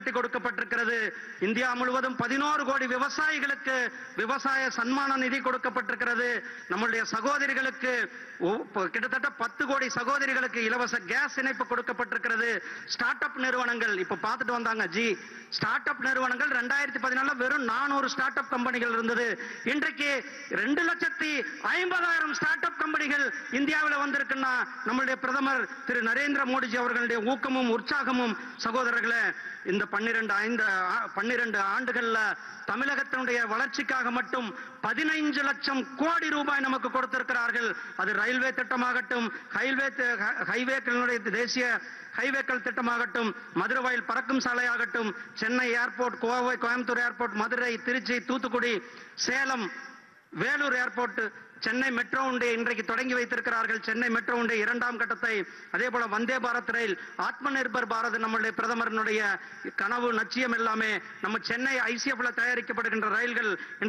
கட்டி கொடுக்கப்பட்டிருக்கிறது இந்தியா முழுவதும் பதினோரு கோடி விவசாயிகளுக்கு விவசாய சன்மான நிதி கொடுக்கப்பட்டிருக்கிறது நம்முடைய சகோதரிகளுக்கு ஒ- ப- கிட்டத்தட்ட பத்து கோடி சகோதரிகளுக்கு இலவச கேஸ் இணைப்பு கொடுக்கப்பட்டிருக்கிறது ஸ்டார்ட் அப் நிறுவனங்கள் இப்ப பார்த்துட்டு வந்தாங்க ஜி ஸ்டார்ட் அப் நிறுவனங்கள் ரெண்டாயிரத்தி பதினாலுல வெறும் நானூறு ஸ்டார்ட் அப் கம்பெனிகள் இருந்தது இன்றைக்கு ரெண்டு லட்சத்தி ஐம்பதாயிரம் ஸ்டார்ட் அப் கம்பெனிகள் இந்தியாவில் வந்திருக்குன்னா நம்மளுடைய பிரதமர் திரு நரேந்திர மோடிஜி அவர்களுடைய ஊக்கமும் உற்சாகமும் சகோதரர்களே இந்த பன்னிரண்டு ஐந்து ஆ- பன்னிரண்டு ஆண்டுகள்ல தமிழகத்தினுடைய வளர்ச்சிக்காக மட்டும் பதினைஞ்சு லட்சம் கோடி ரூபாய் நமக்கு கொடுத்திருக்கிறார்கள் அது ரயில்வே திட்டமாகட்டும் ஹைவே தி- ஹ- ஹைவேக்களுடைய தேசிய ஹைவேக்கள் திட்டமாகட்டும் மதுரவாயில் பறக்கும் சாலையாகட்டும் Chennai airport Kovai Coimbatore airport Madurai Tiruchi Thoothukudi Salem Vellore airport Chennai metro உண்டை இன்றைக்கு தொடங்கி வைத்திருக்கிறார்கள் சென்னை மெட்ரோ உண்டை இரண்டாம் கட்டத்தை அதே போல வந்தே பாரத் ரயில் ஆத்ம நிர்பர் பாரத் நம்முடைய பிரதமரினுடைய கனவு லட்சியம் எல்லாமே நம்ம சென்னை ஐசிஎஃப்ல தயாரிக்கப்படுகின்ற ரயில்கள்